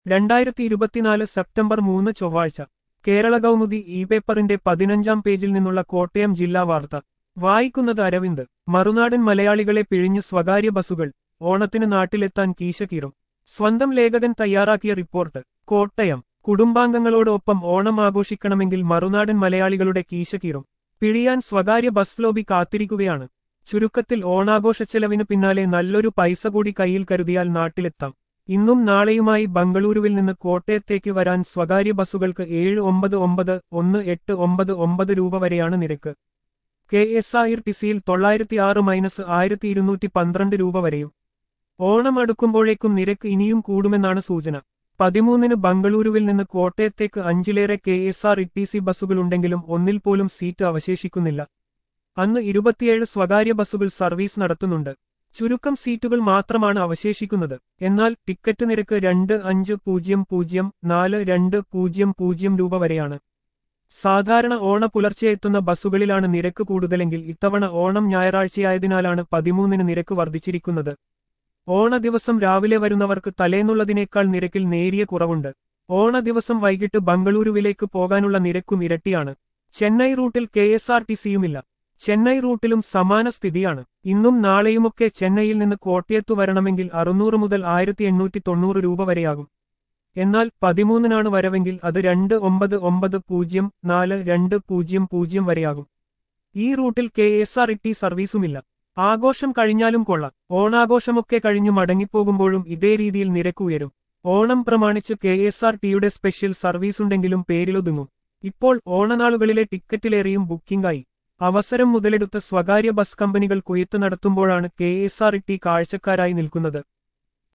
രണ്ടായിരത്തി ഇരുപത്തിനാല് സെപ്റ്റംബർ മൂന്ന് ചൊവ്വാഴ്ച കേരള കൗമുദി ഇ പേപ്പറിന്റെ പതിനഞ്ചാം പേജിൽ നിന്നുള്ള കോട്ടയം ജില്ലാ വാർത്ത വായിക്കുന്നത് അരവിന്ദ് മറുനാടൻ മലയാളികളെ പിഴിഞ്ഞ് സ്വകാര്യ ബസുകൾ ഓണത്തിന് നാട്ടിലെത്താൻ കീശകീറും സ്വന്തം ലേഖകൻ തയ്യാറാക്കിയ റിപ്പോർട്ട് കോട്ടയം കുടുംബാംഗങ്ങളോടൊപ്പം ഓണം ആഘോഷിക്കണമെങ്കിൽ മറുനാടൻ മലയാളികളുടെ കീശകീറും പിഴിയാൻ സ്വകാര്യ ബസ് ലോബി കാത്തിരിക്കുകയാണ് ചുരുക്കത്തിൽ ഓണാഘോഷച്ചെലവിന് പിന്നാലെ നല്ലൊരു പൈസ കൂടി കയ്യിൽ കരുതിയാൽ നാട്ടിലെത്താം ഇന്നും നാളെയുമായി ബംഗളൂരുവിൽ നിന്ന് കോട്ടയത്തേക്ക് വരാൻ സ്വകാര്യ ബസ്സുകൾക്ക് ഏഴ് ഒമ്പത് ഒമ്പത് ഒന്ന് എട്ട് ഒമ്പത് ഒമ്പത് രൂപ വരെയാണ് നിരക്ക് കെ എസ് ആർ ടി സിയിൽ തൊള്ളായിരത്തി ആറ് മൈനസ് ആയിരത്തി ഇരുന്നൂറ്റി പന്ത്രണ്ട് രൂപ വരെയും ഓണം അടുക്കുമ്പോഴേക്കും നിരക്ക് ഇനിയും കൂടുമെന്നാണ് സൂചന പതിമൂന്നിന് ബംഗളൂരുവിൽ നിന്ന് കോട്ടയത്തേക്ക് അഞ്ചിലേറെ K S R T C ബസ്സുകളുണ്ടെങ്കിലും ഒന്നിൽ പോലും സീറ്റ് അവശേഷിക്കുന്നില്ല അന്ന് ഇരുപത്തിയേഴ് സ്വകാര്യ ബസ്സുകൾ സർവീസ് നടത്തുന്നുണ്ട് ചുരുക്കം സീറ്റുകൾ മാത്രമാണ് അവശേഷിക്കുന്നത് എന്നാൽ ടിക്കറ്റ് നിരക്ക് രണ്ട് അഞ്ച് പൂജ്യം പൂജ്യം നാല് രണ്ട് പൂജ്യം പൂജ്യം രൂപ വരെയാണ് സാധാരണ ഓണ പുലർച്ചെ എത്തുന്ന ബസ്സുകളിലാണ് നിരക്ക് കൂടുതലെങ്കിൽ ഇത്തവണ ഓണം ഞായറാഴ്ചയായതിനാലാണ് പതിമൂന്നിന് നിരക്ക് വർദ്ധിച്ചിരിക്കുന്നത് ഓണ ദിവസം രാവിലെ വരുന്നവർക്ക് തലേന്നുള്ളതിനേക്കാൾ നിരക്കിൽ നേരിയ കുറവുണ്ട് ഓണ ദിവസം വൈകിട്ട് ബംഗളൂരുവിലേക്ക് പോകാനുള്ള നിരക്കും ഇരട്ടിയാണ് ചെന്നൈ റൂട്ടിൽ കെ എസ് ആർ ടി സിയുമില്ല ചെന്നൈ റൂട്ടിലും സമാന സ്ഥിതിയാണ് ഇന്നും നാളെയുമൊക്കെ ചെന്നൈയിൽ നിന്ന് കോട്ടയത്തു വരണമെങ്കിൽ അറുന്നൂറ് മുതൽ ആയിരത്തി എണ്ണൂറ്റി തൊണ്ണൂറ് രൂപ വരെയാകും എന്നാൽ പതിമൂന്നിനാണ് വരവെങ്കിൽ അത് രണ്ട് ഒമ്പത് ഒമ്പത് പൂജ്യം നാല് രണ്ട് പൂജ്യം പൂജ്യം വരെയാകും ഈ റൂട്ടിൽ കെ എസ് ആർ ടി സർവീസുമില്ല ആഘോഷം കഴിഞ്ഞാലും കൊള്ളാം ഓണാഘോഷമൊക്കെ കഴിഞ്ഞു മടങ്ങിപ്പോകുമ്പോഴും ഇതേ രീതിയിൽ നിരക്ക് ഉയരും ഓണം പ്രമാണിച്ച് കെ എസ് ആർ ടിയുടെ സ്പെഷ്യൽ സർവീസുണ്ടെങ്കിലും പേരിലൊതുങ്ങും ഇപ്പോൾ ഓണനാളുകളിലെ ടിക്കറ്റിലേറെയും ബുക്കിംഗായി അവസരം മുതലെടുത്ത സ്വകാര്യ ബസ് കമ്പനികൾ കൊയ്ത്ത് നടത്തുമ്പോഴാണ് കെ എസ് ആർ ടി കാഴ്ചക്കാരായി നിൽക്കുന്നത്